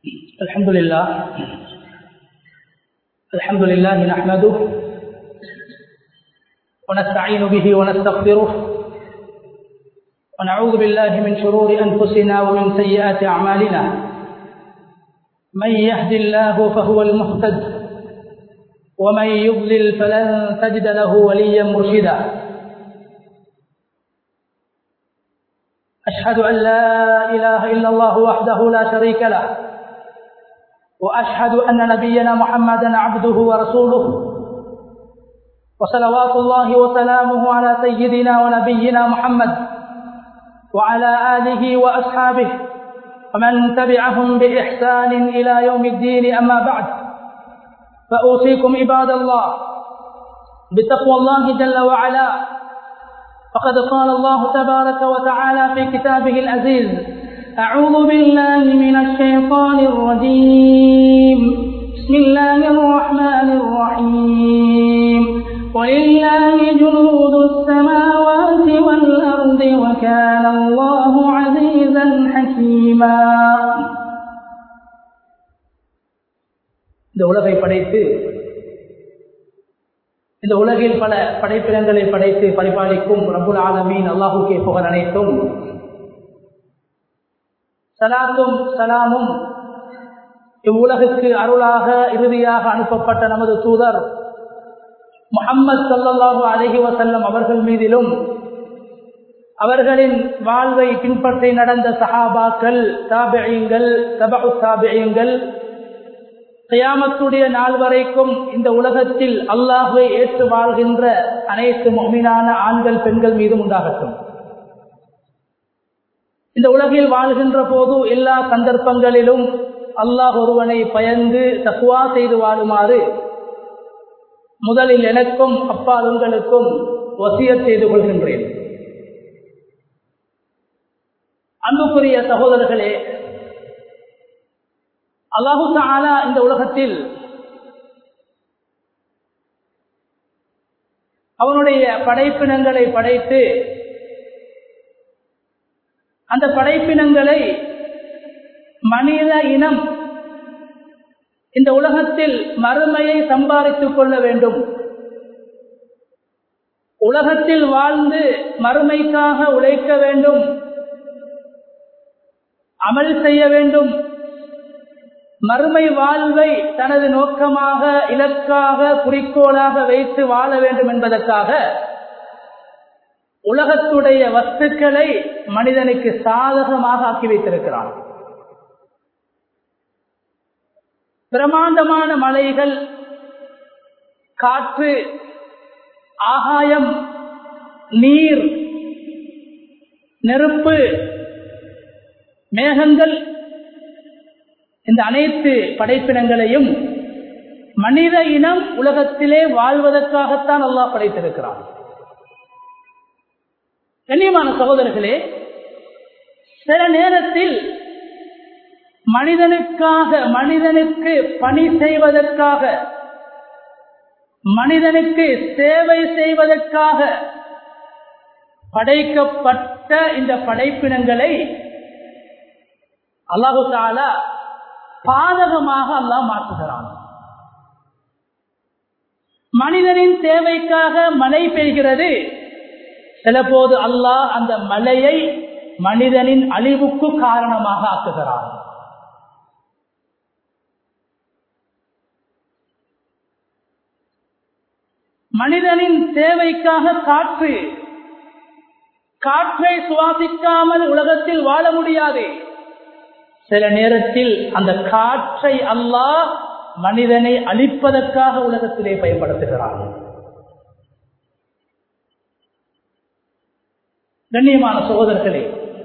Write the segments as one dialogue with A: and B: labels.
A: الحمد لله الحمد لله نحمده ونستعين به ونستغفره ونعوذ بالله من شرور أنفسنا ومن سيئات أعمالنا من يهد الله فهو المهتد ومن يضلل فلن تجد له وليا مرشدا أشهد أن لا إله إلا الله وحده لا شريك له وأشهد أن نبينا محمدا عبده ورسوله وصلوات الله وسلامه على سيدنا ونبينا محمد وعلى آله وأصحابه ومن تبعهم بإحسان إلى يوم الدين أما بعد فأوصيكم عباد الله بتقوى الله جل وعلا فقد قال الله تبارك وتعالى في كتابه العزيز أعوذ بالله من الشيطان الرجيم بسم الله الرحمن الرحيم ولله جنود السماوات والأرض وكان الله عزيزا حكيما இந்த உலகை படைத்து இந்த உலகில் பல படைப்பிடங்களை படைத்து பரிபாலிக்கும் ரபுல் ஆலமீன் அல்லாஹுக்கே புகழ் அனைத்தும் சலாத்தும் சலாமும் இவ்வுலகுக்கு அருளாக இறுதியாக அனுப்பப்பட்ட நமது தூதர் முகம்மது சல்லல்லாஹு அலஹி வசல்லம் அவர்கள் மீதிலும் அவர்களின் வாழ்வை பின்பற்றி நடந்த சஹாபாக்கள் தாபியங்கள் தபு தாபியங்கள் கயாமத்துடைய நாள் வரைக்கும் இந்த உலகத்தில் அல்லாஹுவை ஏற்று வாழ்கின்ற அனைத்து மொமினான ஆண்கள் பெண்கள் மீதும் உண்டாகட்டும் இந்த உலகில் வாழ்கின்ற போது எல்லா சந்தர்ப்பங்களிலும் அல்லாஹ் ஒருவனை பயந்து தக்குவா செய்து வாழுமாறு முதலில் எனக்கும் அப்பால் உங்களுக்கும் வசிய செய்து கொள்கின்றேன் அன்புக்குரிய சகோதரர்களே அல்லாஹு தாலா இந்த உலகத்தில் அவனுடைய படைப்பினங்களை படைத்து அந்த படைப்பினங்களை மனித இனம் இந்த உலகத்தில் மறுமையை சம்பாதித்துக் கொள்ள வேண்டும் உலகத்தில் வாழ்ந்து மறுமைக்காக உழைக்க வேண்டும் அமல் செய்ய வேண்டும் மறுமை வாழ்வை தனது நோக்கமாக இலக்காக குறிக்கோளாக வைத்து வாழ வேண்டும் என்பதற்காக உலகத்துடைய வஸ்துக்களை மனிதனுக்கு சாதகமாக ஆக்கி வைத்திருக்கிறான் பிரமாண்டமான மலைகள் காற்று ஆகாயம் நீர் நெருப்பு மேகங்கள் இந்த அனைத்து படைப்பினங்களையும் மனித இனம் உலகத்திலே வாழ்வதற்காகத்தான் அல்லாஹ் படைத்திருக்கிறான் கண்ணியமான சகோதரர்களே சில நேரத்தில் மனிதனுக்காக மனிதனுக்கு பணி செய்வதற்காக மனிதனுக்கு சேவை செய்வதற்காக படைக்கப்பட்ட இந்த படைப்பினங்களை அல்லாஹு தாலா பாதகமாக அல்லாஹ் மாற்றுகிறான் மனிதனின் தேவைக்காக மழை பெய்கிறது சில போது அல்லாஹ் அந்த மலையை மனிதனின் அழிவுக்கு காரணமாக ஆக்குகிறான் மனிதனின் தேவைக்காக காற்று காற்றை சுவாசிக்காமல் உலகத்தில் வாழ முடியாது சில நேரத்தில் அந்த காற்றை அல்லாஹ் மனிதனை அழிப்பதற்காக உலகத்திலே பயன்படுத்துகிறான் கண்ணியமான சகோதரர்களே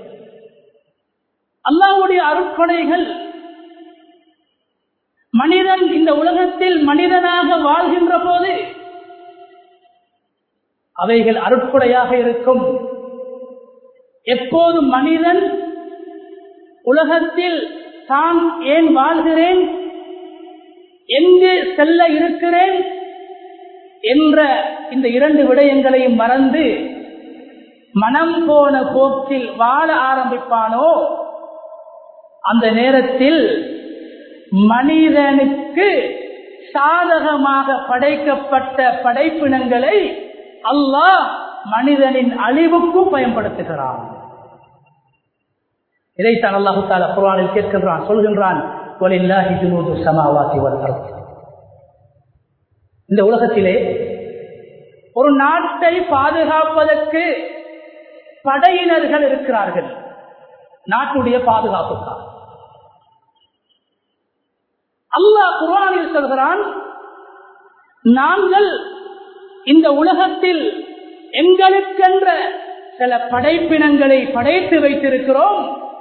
A: அல்லாவுடைய அருட்கொடைகள் மனிதன் இந்த உலகத்தில் மனிதனாக வாழ்கின்ற போது அவைகள் அருட்கொடையாக இருக்கும் எப்போது மனிதன் உலகத்தில் தான் ஏன் வாழ்கிறேன் எங்கு செல்ல இருக்கிறேன் என்ற இந்த இரண்டு விடயங்களையும் மறந்து மனம் போன போக்கில் வாழ ஆரம்பிப்பானோ அந்த நேரத்தில் மனிதனுக்கு சாதகமாக படைக்கப்பட்ட படைப்பினங்களை அல்லாஹ் மனிதனின் அழிவுக்கும் பயன்படுத்துகிறான் இதைத்தான் அல்லாஹு தாலா குரானில் கேட்கின்றான் சொல்கின்றான் இந்த உலகத்திலே ஒரு நாட்டை பாதுகாப்பதற்கு படையினர்கள் இருக்கிறார்கள் நாட்டுடைய பாதுகாப்புக்காக அல்லாஹ் குரானில் சொல்கிறான் நாங்கள் இந்த உலகத்தில் எங்களுக்கென்ற சில படைப்பினங்களை படைத்து வைத்திருக்கிறோம்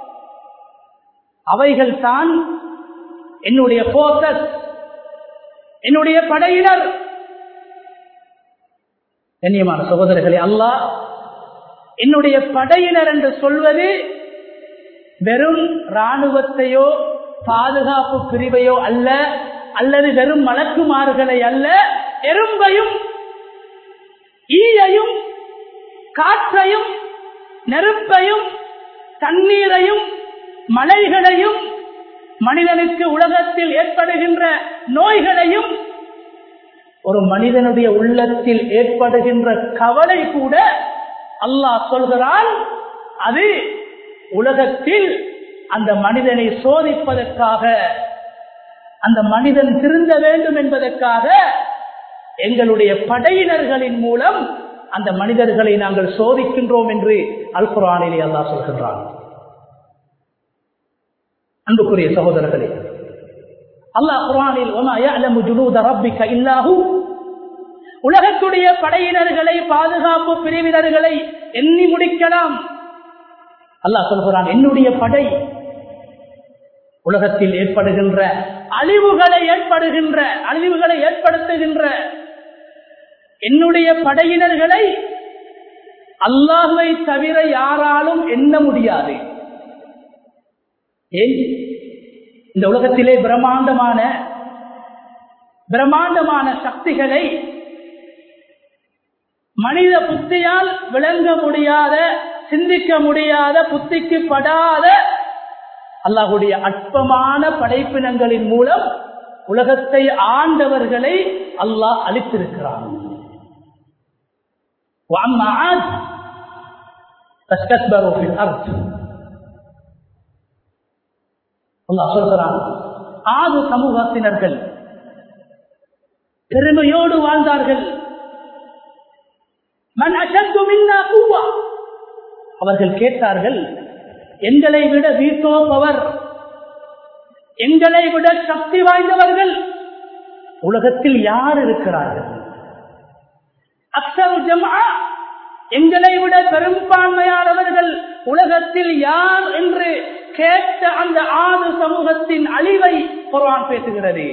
A: அவைகள் தான் என்னுடைய போக்கஸ் என்னுடைய படையினர் கண்ணியமான சகோதரர்களே அல்லாஹ் என்னுடைய படையினர் என்று சொல்வது வெறும் இராணுவத்தையோ பாதுகாப்பு பிரிவையோ அல்ல அல்லது வெறும் மலக்குமாறுகளை அல்ல எறும்பையும் ஈயையும் காற்றையும் நெருப்பையும் தண்ணீரையும் மலைகளையும் மனிதனுக்கு உலகத்தில் ஏற்படுகின்ற நோய்களையும் ஒரு மனிதனுடைய உள்ளத்தில் ஏற்படுகின்ற கவலை கூட அல்லாஹ் சொல்கிறான் அது உலகத்தில் அந்த மனிதனை சோதிப்பதற்காக அந்த மனிதன் திருந்த வேண்டும் என்பதற்காக எங்களுடைய படையினர்களின் மூலம் அந்த மனிதர்களை நாங்கள் சோதிக்கின்றோம் என்று அல் குரானிலே அல்லாஹ் சொல்கின்றான் அன்புக்குரிய சகோதரர்களே அல்லாஹ் குரானில் இல்லாஹு உலகத்துடைய படையினர்களை பாதுகாப்பு பிரிவினர்களை எண்ணி முடிக்கலாம் அல்லாஹ் சொல்கிறான் என்னுடைய படை உலகத்தில் ஏற்படுகின்ற அழிவுகளை ஏற்படுகின்ற அழிவுகளை ஏற்படுத்துகின்ற என்னுடைய படையினர்களை அல்லாஹுவை தவிர யாராலும் எண்ண முடியாது ஏன் இந்த உலகத்திலே பிரம்மாண்டமான பிரம்மாண்டமான சக்திகளை மனித புத்தியால் விளங்க முடியாத சிந்திக்க முடியாத புத்திக்கு படாத அல்லாஹுடைய அற்பமான படைப்பினங்களின் மூலம் உலகத்தை ஆண்டவர்களை அல்லாஹ் அளித்திருக்கிறான் சொல்கிறான் ஆது சமூகத்தினர்கள் பெருமையோடு வாழ்ந்தார்கள் மன் அசத்து மின்னா கூவா அவர்கள் கேட்டார்கள் எங்களை விட வீட்டோப்பவர் எங்களை விட சக்தி வாய்ந்தவர்கள் உலகத்தில் யார் இருக்கிறார்கள் அக்சரு ஜமா எங்களை விட பெரும்பான்மையானவர்கள் உலகத்தில் யார் என்று கேட்ட அந்த ஆது சமூகத்தின் அழிவை குர்ஆன் பேசுகிறது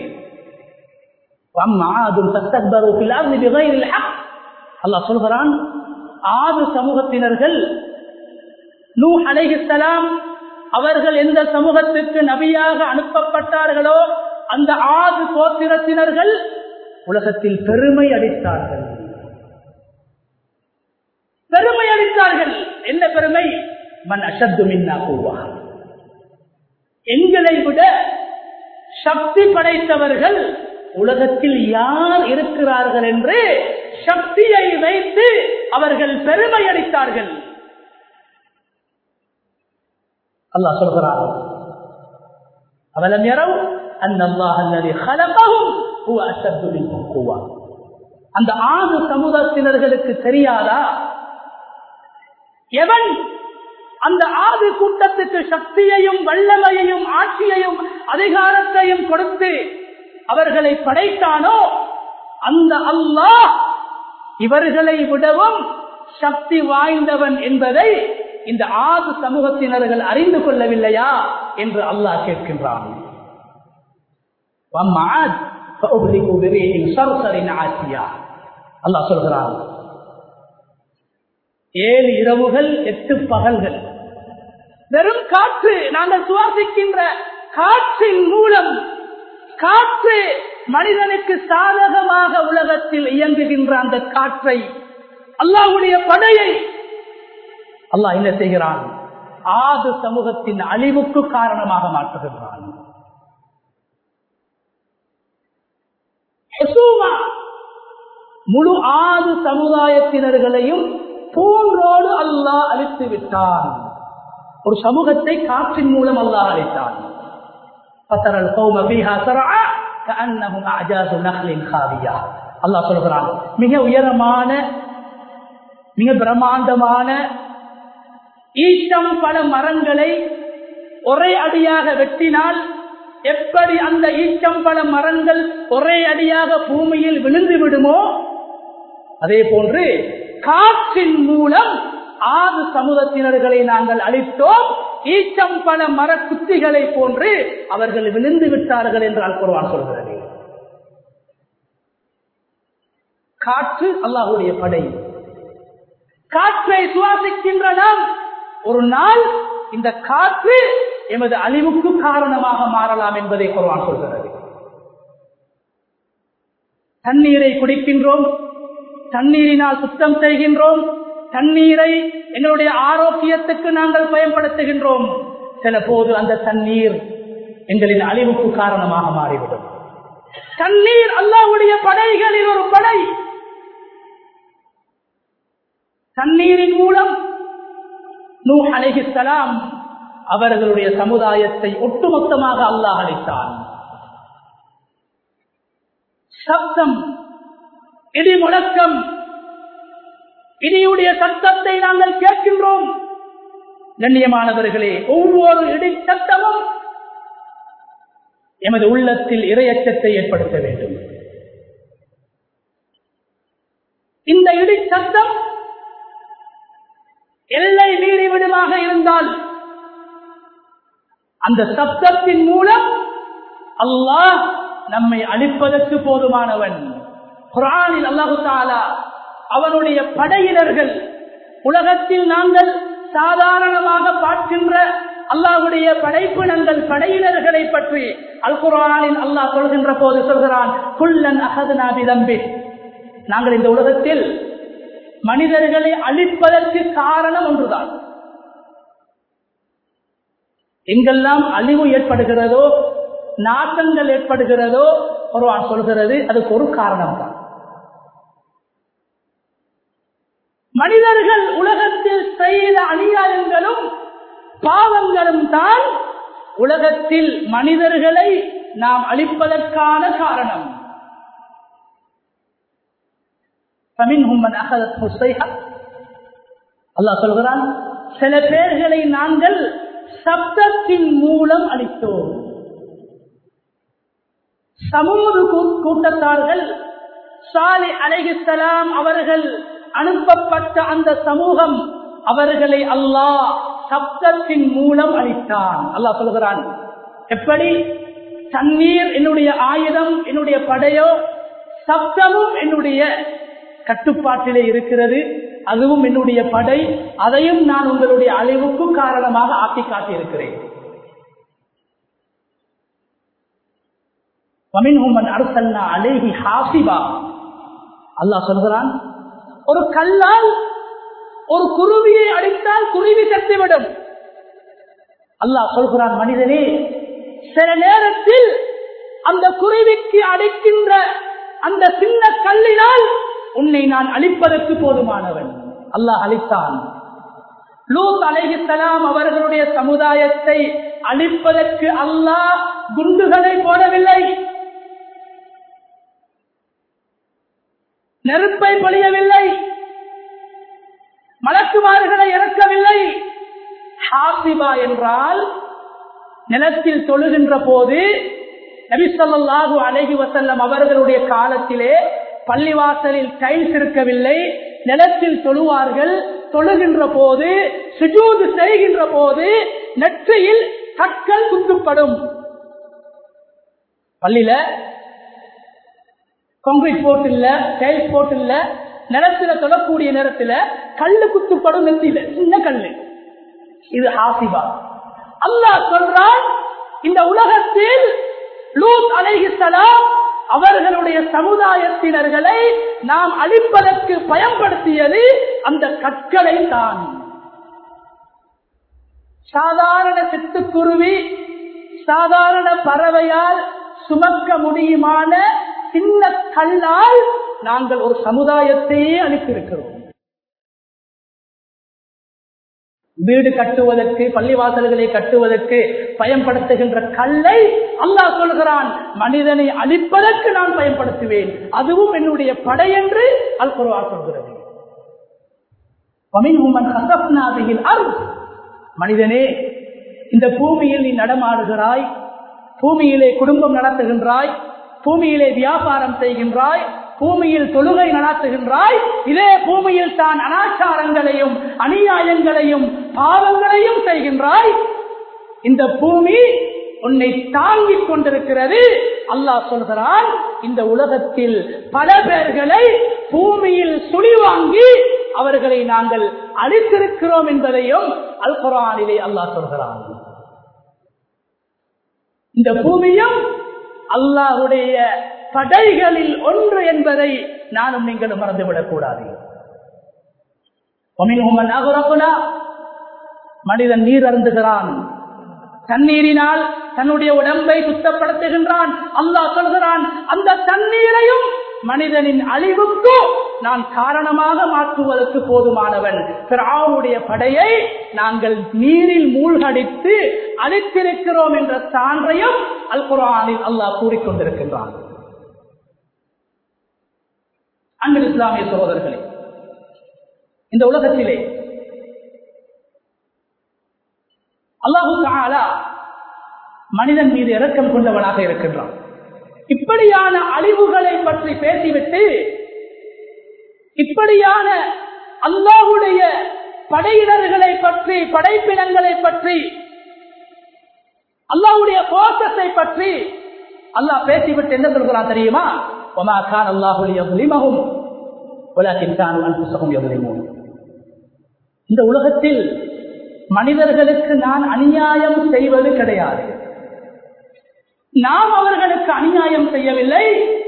A: அல்லாஹ் சொல்கிறான் ஆது சமூகத்தினர்கள் நூ அலைஹிஸ்ஸலாம் அவர்கள் எந்த சமூகத்திற்கு நபியாக அனுப்பப்பட்டார்களோ அந்த ஆது கோத்திரத்தினர்கள் உலகத்தில் பெருமை அடித்தார்கள் பெருமை அடித்தார்கள் என்ன பெருமை மன் அசத்து மின்னா கூவா எங்களை விட சக்தி படைத்தவர்கள் உலகத்தில் யார் இருக்கிறார்கள் என்று சக்தியை வைத்து அவர்கள் பெருமை அடித்தார்கள் அல்லாஹ் சொல்கிறார் அவலம் யாரோ அந்த ஆறு சமூகத்தினர்களுக்கு தெரியாதா எவன் அந்த ஆறு கூட்டத்துக்கு சக்தியையும் வல்லமையையும் ஆட்சியையும் அதிகாரத்தையும் கொடுத்து அவர்களை படைத்தானோ அந்த அல்லாஹ் இவர்களை விடவும் சக்தி வாய்ந்தவன் என்பதை இந்த ஆறு சமூகத்தினர்கள் அறிந்து கொள்ளவில்லையா என்று அல்லாஹ் கேட்கின்றான் அல்லாஹ் சொல்கிறான் ஏழு இரவுகள் எட்டு பகல்கள் வெறும் காற்று நாங்கள் சுவாசிக்கின்ற காற்றின் மூலம் காற்று மனிதனுக்கு சாதகமாக உலகத்தில் இயங்குகின்ற அந்த காற்றை அல்லாஹுடைய படையை அல்லாஹ் என்ன செய்கிறான் ஆது சமூகத்தின் அழிவுக்கு காரணமாக மாற்றுகின்றான் முழு ஆறு சமுதாயத்தினர்களையும் பூன்றோடு அல்லாஹ் அழித்து விட்டான் ஒரு சமூகத்தை காற்றின் மூலம் அல்லாஹ் அழித்தான் பத்தரல் கௌம பீஹா சரஆ கஅன்னஹும் அஜாசு நஹ்லின் காவியா அல்லாஹ் சொல்கிறான் மிக உயரமான மிக பிரம்மாண்டமான ஈட்டம் பல மரங்களை ஒரே அடியாக வெட்டினால் எப்படி அந்த ஈட்டம் பல மரங்கள் ஒரே அடியாக பூமியில் விழுந்து விடுமோ அதே போன்று காற்றின் மூலம் ஆறு சமூகத்தினர்களை நாங்கள் அளித்தோம் ஈச்சம் பல மரக்குத்திகளை போன்று அவர்கள் விழுந்து விட்டார்கள் என்றால் குர்வான் சொல்கிறது காற்று அல்லாஹுடைய படை காற்றை சுவாசிக்கின்ற நாம் ஒரு நாள் இந்த காற்று எமது அழிவுக்கு காரணமாக மாறலாம் என்பதை குர்வான் சொல்கிறது தண்ணீரை குடிக்கின்றோம் தண்ணீரினால் சுத்தம் செய்கின்றோம் தண்ணீரை எங்களுடைய ஆரோக்கியத்துக்கு நாங்கள் பயன்படுத்துகின்றோம் சில போது அந்த தண்ணீர் எங்களின் அழிவுக்கு காரணமாக மாறிவிடும் தண்ணீர் அல்லாவுடைய படைகளில் ஒரு படை தண்ணீரின் மூலம் நூ அலைஹிஸ்ஸலாம் அவர்களுடைய சமுதாயத்தை ஒட்டுமொத்தமாக அல்லாஹ் அளித்தான் சப்தம் இடி முழக்கம் இடியுடைய சத்தத்தை நாங்கள் கேட்கின்றோம் கண்ணியமானவர்களே ஒவ்வொரு இடி சத்தமும் எமது உள்ளத்தில் இரையச்சத்தை ஏற்படுத்த வேண்டும் இந்த இடி சத்தம் எல்லை மீறிவிடுமாக இருந்தால் அந்த சப்தத்தின் மூலம் அல்லாஹ் நம்மை அழிப்பதற்கு போதுமானவன் குரானில் அல்லாஹு தாலா அவனுடைய படையினர்கள் உலகத்தில் நாங்கள் சாதாரணமாக பார்க்கின்ற அல்லாஹுடைய படைப்பினங்கள் படையினர்களை பற்றி அல் குரானில் அல்லாஹ் சொல்கின்ற போது சொல்கிறான் குல்லன் அகதனாபி தம்பி நாங்கள் இந்த உலகத்தில் மனிதர்களை அழிப்பதற்கு காரணம் ஒன்றுதான் எங்கெல்லாம் அழிவு ஏற்படுகிறதோ நாட்டங்கள் ஏற்படுகிறதோ ஒருவான் சொல்கிறது அதுக்கு ஒரு காரணம் தான் மனிதர்கள் உலகத்தில் செய்த அநியாயங்களும் பாவங்களும் தான் உலகத்தில் மனிதர்களை நாம் அழிப்பதற்கான காரணம் அல்லாஹ் சொல்கிறான் சில பேர்களை நாங்கள் சப்தத்தின் மூலம் அளித்தோம் சமூக கூட்டத்தார்கள் சாலி அலைகிஸ்லாம் அவர்கள் அனுப்பப்பட்ட அந்த சமூகம் அவர்களை அல்லாஹ் சப்தத்தின் மூலம் அளித்தான் அல்லாஹ் சொல்கிறான் எப்படி தண்ணீர் என்னுடைய ஆயுதம் என்னுடைய படையோ சப்தமும் என்னுடைய கட்டுப்பாட்டிலே இருக்கிறது அதுவும் என்னுடைய படை அதையும் நான் உங்களுடைய அழிவுக்கு காரணமாக ஆக்கி காட்டியிருக்கிறேன் அல்லாஹ் சொல்கிறான் ஒரு கல்லால் ஒரு குருவியை அடித்தால் குருவி கட்டிவிடும் அல்லாஹ் சொல்கிறான் மனிதனே சில நேரத்தில் அந்த குருவிக்கு அடிக்கின்ற அந்த சின்ன கல்லினால் உன்னை நான் அழிப்பதற்கு போதுமானவன் அல்லாஹ் அழித்தான் லூத் அலைஹிஸ்லாம் அவர்களுடைய சமுதாயத்தை அழிப்பதற்கு அல்லாஹ் குண்டுகளை போடவில்லை நெருப்பை பொழியவில்லை மலக்குமார்களை இறக்கவில்லை ஹாசிபா என்றால் நிலத்தில் தொழுகின்ற போது நபிசல்லாஹு அழகி வசல்லம் அவர்களுடைய காலத்திலே பள்ளிவாசலில் டைல்ஸ் இருக்கவில்லை நிலத்தில் தொழுவார்கள் தொழுகின்ற போது சுஜூது செய்கின்ற போது நெற்றியில் கற்கள் குத்துப்படும் பள்ளியில கான்கிரீட் போட்டு இல்ல டைல்ஸ் போட்டு இல்ல நிலத்துல தொழக்கூடிய நேரத்துல கல்லு குத்துப்படும் நெத்தியில சின்ன கல்லு இது ஹாசிபா அல்லாஹ் சொல்றான் இந்த உலகத்தில் லூத் அலைஹிஸ்ஸலாம் அவர்களுடைய சமுதாயத்தினர்களை நாம் அழிப்பதற்கு பயன்படுத்தியது அந்த கற்களை தான் சாதாரண சிட்டுக்குருவி சாதாரண பறவையால் சுமக்க முடியுமான சின்ன கல்லால் நாங்கள் ஒரு சமுதாயத்தையே அளித்திருக்கிறோம் வீடு கட்டுவதற்கு பள்ளிவாசல்களை கட்டுவதற்கு பயன்படுத்துகின்ற கல்லை அல்லாஹ் சொல்கிறான் மனிதனை அழிப்பதற்கு நான் பயன்படுத்துவேன் அதுவும் என்னுடைய படை என்று அல் குர்ஆ சொல்கிறது மனிதனே இந்த பூமியில் நீ நடமாடுகிறாய் பூமியிலே குடும்பம் நடத்துகின்றாய் பூமியிலே வியாபாரம் செய்கின்றாய் பூமியில் தொழுகை நடத்துகின்றாய் இதே பூமியில் தான் அனாச்சாரங்களையும் அநியாயங்களையும் பாவங்களையும் செய்கின்றாய் இந்த பூமி உன்னை தாங்கிக் கொண்டிருக்கிறது அல்லாஹ் சொல்கிறான் இந்த உலகத்தில் பல பேர்களை பூமியில் சுழி வாங்கி அவர்களை நாங்கள் அழித்திருக்கிறோம் என்பதையும் அல் குரானிலே அல்லாஹ் சொல்கிறான் இந்த பூமியும் அல்லாஹுடைய படைகளில் ஒன்று என்பதை நானும் நீங்களும் மறந்துவிடக் கூடாது மனிதன் நீர் அருந்துகிறான் தண்ணீரினால் தன்னுடைய உடம்பை சுத்தப்படுத்துகின்றான் அல்லாஹ் சொல்கிறான் அந்த தண்ணீரையும் மனிதனின் அழிவுக்கு நான் காரணமாக மாற்றுவதற்கு போதுமானவன் பிராவுடைய படையை நாங்கள் நீரில் மூழ்கடித்து அழித்திருக்கிறோம் என்ற சான்றையும் அல் குரானில் அல்லாஹ் கூறிக்கொண்டிருக்கின்றான் அன்பு இஸ்லாமிய சகோதரர்களே இந்த உலகத்திலே அல்லாஹு தாலா மனிதன் மீது இரக்கம் கொண்டவனாக இருக்கின்றான் இப்படியான அழிவுகளை பற்றி பேசிவிட்டு இப்படியான அல்லாஹுடைய படையினர்களை பற்றி படைப்பினங்களை பற்றி அல்லாஹுடைய கோஷத்தை பற்றி அல்லாஹ் பேசிவிட்டு என்ன சொல்கிறான் தெரியுமா ஒமா கான் அல்லாஹுடைய முலிமகும் உலகின் தான் அன்புசகம் எவ்வளிமோன் இந்த உலகத்தில் மனிதர்களுக்கு நான் அநியாயம் செய்வது கிடையாது நாம் அவர்களுக்கு அநியாயம் செய்யவில்லை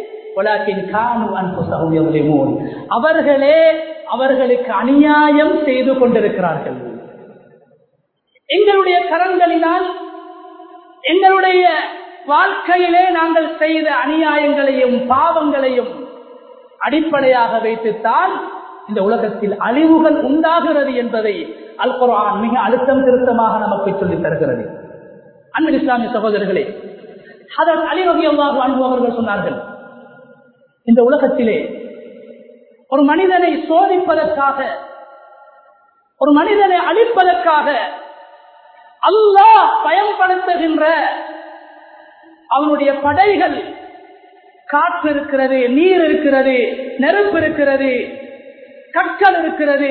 A: அவர்களே அவர்களுக்கு அநியாயம் செய்து கொண்டிருக்கிறார்கள் எங்களுடைய கரங்களினால் எங்களுடைய வாழ்க்கையிலே நாங்கள் செய்த அநியாயங்களையும் பாவங்களையும் அடிப்படையாக வைத்துத்தான் இந்த உலகத்தில் அழிவுகள் உண்டாகிறது என்பதை அல் குரான் மிக அழுத்தம் திருத்தமாக நமக்கு சொல்லித் தருகிறது அன்பு இஸ்லாமிய சகோதரர்களே அதன் அலிவகையாக அனுபவர்கள் சொன்னார்கள் இந்த உலகத்திலே ஒரு மனிதனை சோதிப்பதற்காக ஒரு மனிதனை அழிப்பதற்காக அல்லாஹ் பயன்படுத்துகின்ற அவனுடைய படைகள் காற்று இருக்கிறது நீர் இருக்கிறது நெருப்பு இருக்கிறது கற்கள் இருக்கிறது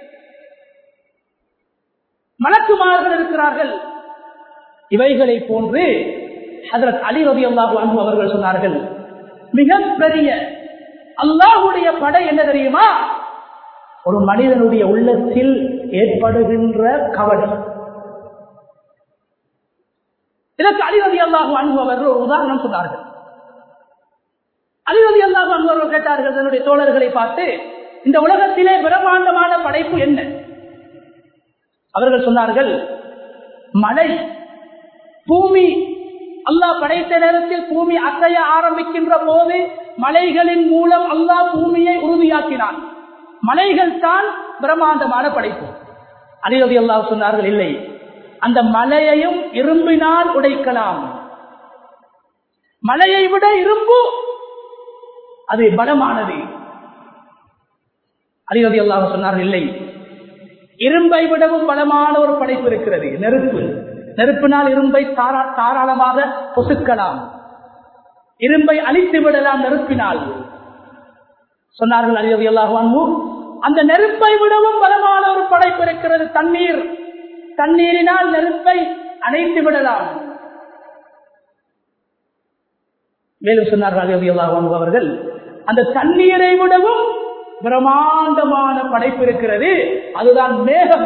A: மலக்குமார்கள் இருக்கிறார்கள் இவைகளை போன்று ஹதரத் அலி ரவி அல்லாஹு அன்பு அவர்கள் சொன்னார்கள் மிகப்பெரிய அல்லாஹுடைய படை என்ன தெரியுமா ஒரு மனிதனுடைய உள்ளத்தில் ஏற்படுகின்ற கவலை இதற்கு அலிரதி அல்லாஹு அன்பு அவர்கள் ஒரு உதாரணம் சொன்னார்கள் அலிரதி அல்லாஹு அன்பு அவர்கள் கேட்டார்கள் தன்னுடைய தோழர்களை பார்த்து இந்த உலகத்திலே பிரம்மாண்டமான படைப்பு என்ன அவர்கள் சொன்னார்கள் மழை பூமி அல்லாஹ் படைத்த நேரத்தில் பூமி அசைய ஆரம்பிக்கின்ற போது மலைகளின் மூலம் அல்லாஹ் பூமியை உறுதியாக்கினான் மலைகள் தான் பிரம்மாண்டமான படைப்பு அலிரதி அல்லாஹ் சொன்னார்கள் இல்லை அந்த மலையையும் இரும்பினால் உடைக்கலாம் மலையை விட இரும்பு அது பலமானது அலிரதி அல்லாஹ் சொன்னார்கள் இல்லை இரும்பை விடவும் பலமான ஒரு படைப்பு இருக்கிறது நெருப்பு நெருப்பினால் இரும்பை தாரா தாராளமாக பொசுக்கலாம் இரும்பை அழித்து விடலாம் நெருப்பினால் சொன்னார்கள் அலிரதி அல்லாஹு அந்த நெருப்பை விடவும் பலமான ஒரு படைப்பு இருக்கிறது தண்ணீர் தண்ணீரினால் நெருப்பை அணைத்து விடலாம் மேலும் சொன்னார்கள் அவர்கள் அந்த தண்ணீரை விடவும் பிரமாண்டமான படைப்பு இருக்கிறது அதுதான் மேகம்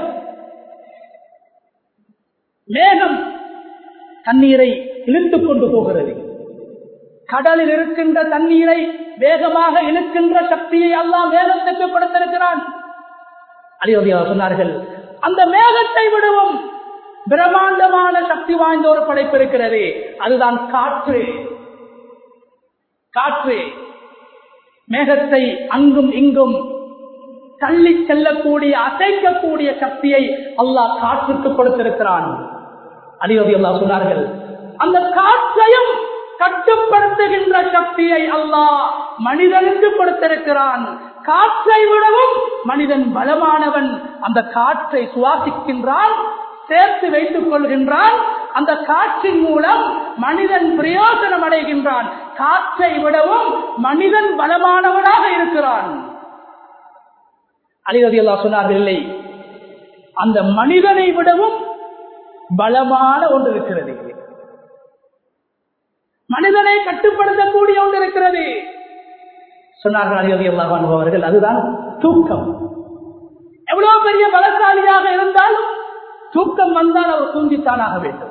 A: மேகம் தண்ணீரை இழுத்துக் கொண்டு போகிறது கடலில் இருக்கின்ற தண்ணீரை வேகமாக இழுக்கின்ற சக்தியை எல்லாம் வேகத்துக்கு கொடுத்திருக்கிறான் அலியோதியா சொன்னார்கள் அந்த மேகத்தை விடவும் பிரம்மாண்டமான சக்தி வாய்ந்த ஒரு படைப்பு இருக்கிறது அதுதான் காற்று காற்று மேகத்தை அங்கும் இங்கும் தள்ளி செல்லக்கூடிய அசைக்கக்கூடிய சக்தியை அல்லாஹ் காற்றுக்கு கொடுத்திருக்கிறான் அலிவதி அல்லாஹ் சொன்னார்கள் அந்த காற்றையும் கட்டுப்படுத்துகின்ற சக்தியை அல்லாஹ் மனிதனுக்கு கொடுத்திருக்கிறான் காற்றை விடவும் மனிதன் பலமானவன் அந்த காற்றை சுவாசிக்கின்றான் சேர்த்து வைத்துக் கொள்கின்றான் அந்த காற்றின் மூலம் மனிதன் பிரயோஜனம் அடைகின்றான் காற்றை விடவும் மனிதன் பலமானவனாக இருக்கிறான் அலிரதி அல்லா சொன்னார்கள் இல்லை அந்த மனிதனை விடவும் பலமான ஒன்று இருக்கிறது மனிதனை கட்டுப்படுத்தக்கூடிய ஒன்று இருக்கிறது சொன்னார்கள் அலிரதி அல்லா அவர்கள் அதுதான் தூக்கம் எவ்வளவு பெரிய பலசாலியாக இருந்தாலும் தூக்கம் வந்தால் அவர் தூங்கித்தானாக வேண்டும்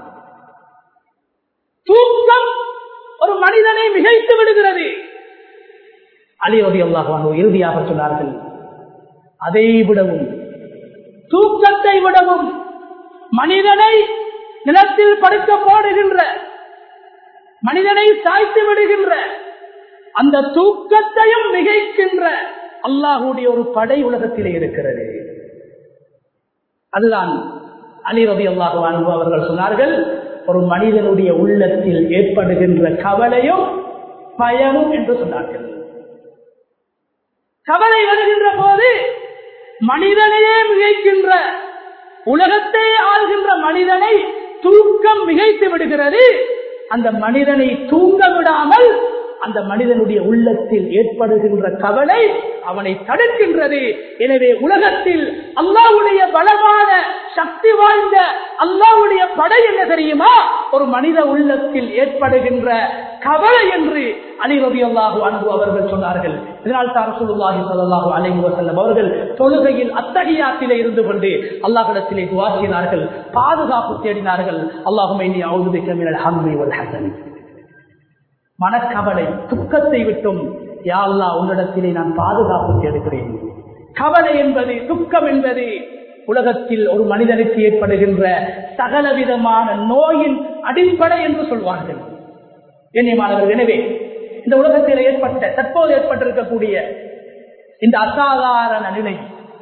A: தூக்கம் ஒரு மனிதனை மிகைத்து விடுகிறது அலிரதி அல்லாஹ் இறுதியாக சொன்னார்கள் அதை விடவும் தூக்கத்தை விடவும் மனிதனை நிலத்தில் படுக்க போடுகின்ற மனிதனை சாய்த்து விடுகின்ற அந்த தூக்கத்தையும் மிகைக்கின்ற அல்லாஹுடைய ஒரு படை உலகத்திலே இருக்கிறது அதுதான் அலி ரபி அல்லாஹு அன்பு அவர்கள் சொன்னார்கள் ஒரு மனிதனுடைய உள்ளத்தில் ஏற்படுகின்ற கவலையும் பயமும் என்று சொன்னார்கள் கவலை வருகின்ற போது மனிதனையே மிகைக்கின்ற உலகத்தை ஆள்கின்ற மனிதனை தூக்கம் மிகைத்து விடுகிறது அந்த மனிதனை தூங்க விடாமல் அந்த மனிதனுடைய உள்ளத்தில் ஏற்படுகின்ற கவலை அவனை தடுக்கின்றது எனவே உலகத்தில் அல்லாவுடைய பலமான சக்தி வாய்ந்த அல்லாவுடைய படை என்ன தெரியுமா ஒரு மனித உள்ளத்தில் ஏற்படுகின்ற கவலை என்று அலிரபி அல்லாஹு அன்பு அவர்கள் சொன்னார்கள் இதனால் தான் சொல்லுவாஹி சொல்லாஹு அலைஹி வசல்லம் அவர்கள் தொழுகையில் அத்தகையாத்திலே இருந்து கொண்டு அல்லாஹிடத்திலே துவாசினார்கள் பாதுகாப்பு தேடினார்கள் அல்லாஹுமே நீ அவுதுபிக்க மினல் ஹம்மி வல் ஹசன் மனக்கவலை துக்கத்தை விட்டும் யாழ்லா உன்னிடத்திலே நான் பாதுகாப்பு தேடுகிறேன் கவலை என்பது துக்கம் என்பது உலகத்தில் ஒரு மனிதனுக்கு ஏற்படுகின்ற சகல விதமான நோயின் அடிப்படை என்று சொல்வார்கள் கண்ணியமானவர்கள் எனவே இந்த உலகத்தில் ஏற்பட்ட தற்போது ஏற்பட்டிருக்கக்கூடிய இந்த அசாதாரண நிலை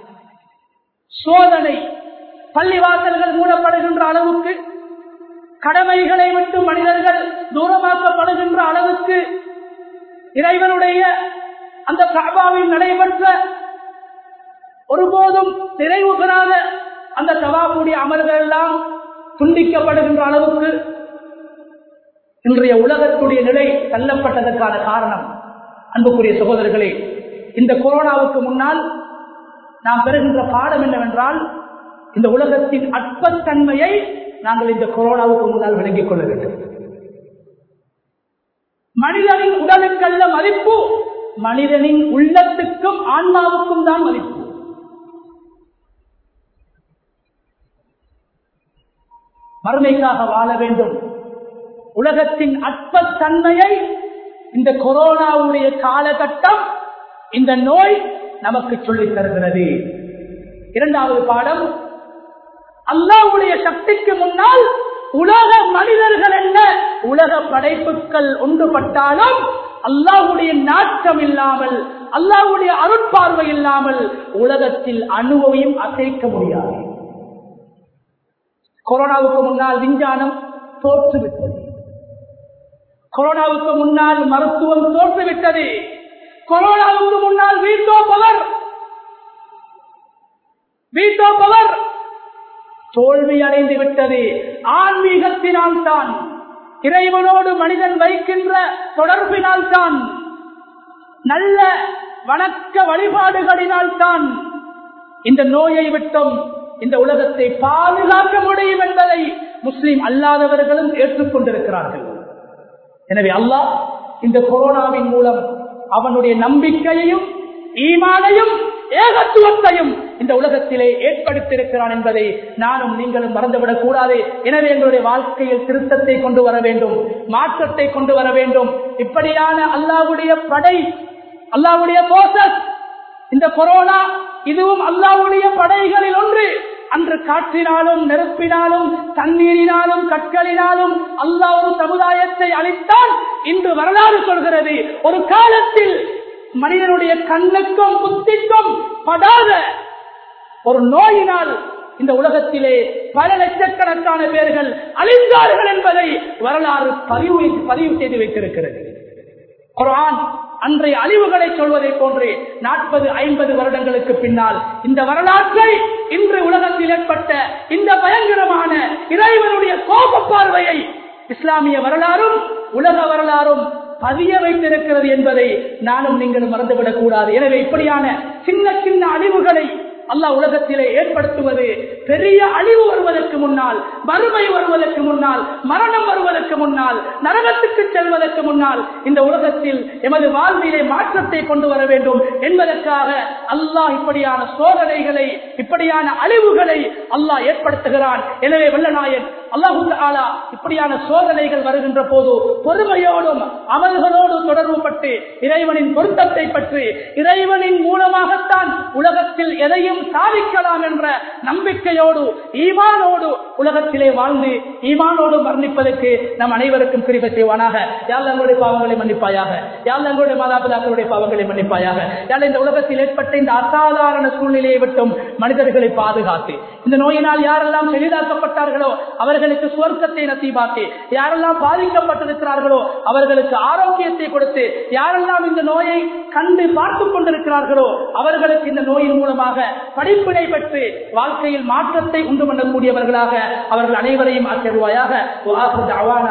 A: சோதனை பள்ளிவாசல்கள் மூடப்படுகின்ற அளவுக்கு கடமைகளை விட்டு மனிதர்கள் தூரமாக்கப்படுகின்ற அளவுக்கு இறைவனுடைய அந்த காபாவில் நடைபெற்ற ஒருபோதும் நிறைவு பெறாத அந்த சவாபுடைய அமல்கள் எல்லாம் துண்டிக்கப்படுகின்ற அளவுக்கு இன்றைய உலகத்துடைய நிலை தள்ளப்பட்டதற்கான காரணம் அன்புக்குரிய சகோதரர்களே இந்த கொரோனாவுக்கு முன்னால் நாம் பெறுகின்ற பாடம் என்னவென்றால் இந்த உலகத்தின் அற்பத்தன்மையை நாங்கள் இந்த கொரோனாவுக்கு முன்னால் விளங்கிக் கொள்ள வேண்டும் மனிதனின் உடலுக்கல்ல மதிப்பு மனிதனின் உள்ளத்துக்கும் ஆன்மாவுக்கும் தான் மதிப்பு மறுமைக்காக வாழ வேண்டும் உலகத்தின் அற்பத்தன்மையை இந்த கொரோனாவுடைய காலகட்டம் இந்த நோய் நமக்கு சொல்லித் தருகிறது இரண்டாவது பாடம் அல்லாவுடைய சக்திக்கு முன்னால் உலக மனிதர்கள் என்ன உலக படைப்புகள் ஒன்றுபட்டாலும் அல்லாவுடைய நாட்டம் இல்லாமல் அல்லாவுடைய அருட்பார்வை இல்லாமல் உலகத்தில் அணுவையும் அசைக்க முடியாது கொரோனாவுக்கு முன்னால் விஞ்ஞானம் தோற்றுவிட்டது கொரோனாவுக்கு முன்னால் மருத்துவம் தோற்றுவிட்டது கொரோனாவுக்கு முன்னால் வீட்டோ பவர் வீட்டோ பவர் தோல்வி அடைந்து விட்டது ஆன்மீகத்தினால் தான் இறைவனோடு மனிதன் வைக்கின்ற தொடர்பினால் தான் நல்ல வணக்க வழிபாடுகளினால் தான் இந்த நோயை விட்டும் இந்த உலகத்தை பாதுகாக்க முடியும் என்பதை முஸ்லிம் அல்லாதவர்களும் ஏற்றுக்கொண்டிருக்கிறார்கள் எனவே அல்லாஹ் இந்த கொரோனாவின் மூலம் அவனுடைய நம்பிக்கையையும் ஈமானையும் ஏகத்துவத்தையும் இந்த உலகத்திலே ஏற்படுத்தியிருக்கிறான் என்பதை நானும் நீங்களும் மறந்துவிடக் கூடாது எனவே எங்களுடைய வாழ்க்கையில் திருத்தத்தை கொண்டு வர வேண்டும் மாற்றத்தை கொண்டு வர வேண்டும் இப்படியான அல்லாவுடைய படை அல்லாவுடைய போசஸ் இந்த கொரோனா இதுவும் அல்லாவுடைய படைகளில் ஒன்று அன்று காற்றினாலும் நெருப்பினாலும் தண்ணீரினாலும் கற்களினாலும் அல்லாஹ் ஒரு சமுதாயத்தை அளித்தான் இன்று வரலாறு சொல்கிறது ஒரு காலத்தில் மனிதனுடைய கண்ணுக்கும் புத்திக்கும் படாத ஒரு நோயினால் இந்த உலகத்திலே பல லட்சக்கணக்கான பேர்கள் அழிந்தார்கள் என்பதை வரலாறு பதிவு பதிவு செய்து வைத்திருக்கிறது குரான் அன்றைய அழிவுகளை சொல்வதை போன்று நாற்பது ஐம்பது வருடங்களுக்கு பின்னால் இந்த வரலாற்றை இன்று உலகத்தில் ஏற்பட்ட இந்த பயங்கரமான இறைவனுடைய கோப பார்வையை இஸ்லாமிய வரலாறும் உலக வரலாறும் பதிய வைத்திருக்கிறது என்பதை நானும் நீங்களும் மறந்துவிடக் கூடாது எனவே இப்படியான சின்ன சின்ன அழிவுகளை அல்லாஹ் உலகத்திலே ஏற்படுத்துவது பெரிய அழிவு வருவதற்கு முன்னால் வறுமை வருவதற்கு முன்னால் மரணம் வருவதற்கு முன்னால் நரகத்துக்கு செல்வதற்கு முன்னால் இந்த உலகத்தில் எமது வாழ்விலே மாற்றத்தை கொண்டு வர வேண்டும் என்பதற்காக அல்லாஹ் இப்படியான சோதனைகளை இப்படியான அழிவுகளை அல்லாஹ் ஏற்படுத்துகிறான் எனவே வல்லநாயன் அல்லாஹு ஆலா இப்படியான சோதனைகள் வருகின்ற போது பொறுமையோடும் அமல்களோடு தொடர்பு பட்டு இறைவனின் பொருத்தத்தை பற்றி இறைவனின் மூலமாகத்தான் உலகத்தில் எதையும் சாதிக்கலாம் என்ற நம்பிக்கையோடு ஈமானோடு உலகத்திலே வாழ்ந்து ஈமானோடு மரணிப்பதற்கு நம் அனைவருக்கும் கிருபை செய்வானாக யாழ் தங்களுடைய பாவங்களை மன்னிப்பாயாக யாழ் தங்களுடைய மாதாபிதாக்களுடைய பாவங்களை மன்னிப்பாயாக யாழ் இந்த உலகத்தில் ஏற்பட்ட இந்த அசாதாரண சூழ்நிலையை விட்டும் மனிதர்களை பாதுகாத்து இந்த நோயினால் யாரெல்லாம் எளிதாக்கப்பட்டார்களோ அவர்களுக்கு சுவர்க்கத்தை நசீபாக்கி யாரெல்லாம் பாதிக்கப்பட்டிருக்கிறார்களோ அவர்களுக்கு ஆரோக்கியத்தை கொடுத்து யாரெல்லாம் இந்த நோயை கண்டு பார்த்துக் கொண்டிருக்கிறார்களோ அவர்களுக்கு இந்த நோயின் மூலமாக படிப்பினை பெற்று வாழ்க்கையில் மாற்றத்தை உண்டு பண்ணக்கூடியவர்களாக அவர்கள் அனைவரையும் ஆக்கிடுவாயாக